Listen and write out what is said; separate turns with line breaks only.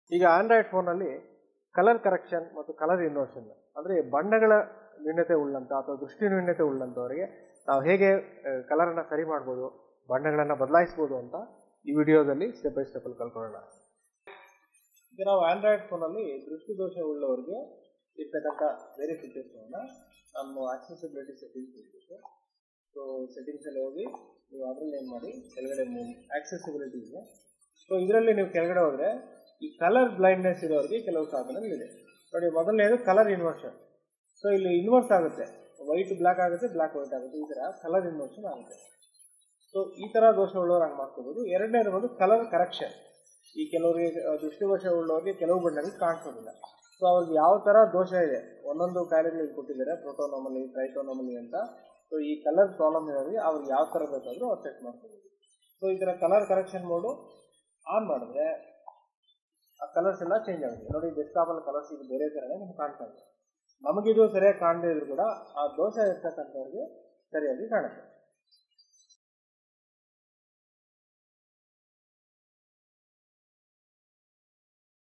ಈಗ ಆಂಡ್ರಾಯ್ಡ್ ಫೋನಲ್ಲಿ colour correction ಮತ್ತು ಕಲರ್ ಇನ್ವರ್ಷನ್ ಅಂದರೆ ಬಣ್ಣಗಳ ನ್ಯೂನ್ಯತೆ ಉಳ್ಳಂತ ಅಥವಾ ದೃಷ್ಟಿ ನ್ಯೂನ್ಯತೆ ಉಳ್ಳಂಥವರಿಗೆ ನಾವು ಹೇಗೆ ಕಲರನ್ನು ಸರಿ ಮಾಡ್ಬೋದು ಬಣ್ಣಗಳನ್ನು ಬದಲಾಯಿಸ್ಬೋದು ಅಂತ ಈ ವಿಡಿಯೋದಲ್ಲಿ ಸ್ಟೆಪ್ ಬೈ ಸ್ಟೆಪ್ಪಲ್ಲಿ ಕಲ್ತ್ಕೊಳ್ಳೋಣ ಈಗ ನಾವು ಆಂಡ್ರಾಯ್ಡ್ ಫೋನಲ್ಲಿ ದೃಷ್ಟಿ ದೋಷ ಉಳ್ಳವರಿಗೆ ಇರ್ತಕ್ಕಂಥ ಬೇರೆ ಫೀಚರ್ಸ್ಗಳನ್ನ ನಮ್ಮ ಆಕ್ಸೆಸಿಬಿಲಿಟಿ ಸೆಟ್ಟಿಂಗ್ಸ್ ಇರಬೇಕು ಸೊ ಸೆಟ್ಟಿಂಗ್ಸಲ್ಲಿ ಹೋಗಿ ನೀವು ಅದರಲ್ಲಿ ಏನು ಮಾಡಿ ಕೆಳಗಡೆ ಆಕ್ಸೆಸಿಬಿಲಿಟಿ ಇದೆ ಸೊ ಇದರಲ್ಲಿ ನೀವು ಕೆಳಗಡೆ ಹೋದರೆ ಈ ಕಲರ್ ಬ್ಲೈಂಡ್ನೆಸ್ ಇರೋರಿಗೆ ಕೆಲವು ಸಾಧನಗಳಿದೆ ನೋಡಿ ಮೊದಲನೇದು ಕಲರ್ ಇನ್ವರ್ಷನ್ ಸೊ ಇಲ್ಲಿ ಇನ್ವರ್ಸ್ ಆಗುತ್ತೆ ವೈಟ್ ಬ್ಲ್ಯಾಕ್ ಆಗುತ್ತೆ ಬ್ಲ್ಯಾಕ್ ವೈಟ್ ಆಗುತ್ತೆ ಈ ಥರ ಕಲರ್ ಇನ್ವರ್ಷನ್ ಆಗುತ್ತೆ ಸೊ ಈ ಥರ ದೋಷ ಉಳ್ಳವರು ಹಂಗೆ ಮಾಡ್ಕೋಬೋದು ಎರಡನೇದು ಬಂದು ಕಲರ್ ಕರೆಕ್ಷನ್ ಈ ಕೆಲವರಿಗೆ ಅಹ್, ದೃಷ್ಟಿದೋಷ ಉಳ್ಳವರಿಗೆ ಕೆಲವು ಬಣ್ಣಗಳು ಕಾಣಿಸೋದಿಲ್ಲ ಸೊ ಅವ್ರಿಗೆ ಯಾವ ಥರ ದೋಷ ಇದೆ ಒಂದೊಂದು ಕಾಯಿಲೆಗಳಿಗೆ ಕೊಟ್ಟಿದ್ದಾರೆ ಪ್ರೋಟೋನಮಲಿ ಟ್ರೈಟೋನಮಲಿ ಅಂತ ಸೊ ಈ ಕಲರ್ ಪ್ರಾಬ್ಲಮ್ ಇರೋರಿಗೆ ಅವ್ರಿಗೆ ಯಾವ ಥರ ಬೇಕಾದರೂ ಅವ್ರು ಸೆಟ್ ಮಾಡ್ಕೋಬೋದು ಸೊ ಈ ಥರ ಕಲರ್ ಕರೆಕ್ಷನ್ ಮೋಡು ಆನ್ ಮಾಡಿದ್ರೆ ಆ ಕಲರ್ಸ್ ಎಲ್ಲ ಚೇಂಜ್ ಆಗುತ್ತೆ ನೋಡಿ ಡೆಸ್ಕ್ಟಾಪಲ್ಲಿ ಕಲರ್ಸ್ ಇದು ಬೇರೆ ಥರನೇ ನಿಮ್ಗೆ ಕಾಣ್ತಾ ಇದೆ ನಮಗಿದು ಸರಿಯಾಗಿ ಕಾಣದೇ ಇದ್ರು ಕೂಡ ಆ ದೋಷ ಇರ್ತಕ್ಕಂಥವ್ರಿಗೆ ಸರಿಯಾಗಿ ಕಾಣುತ್ತೆ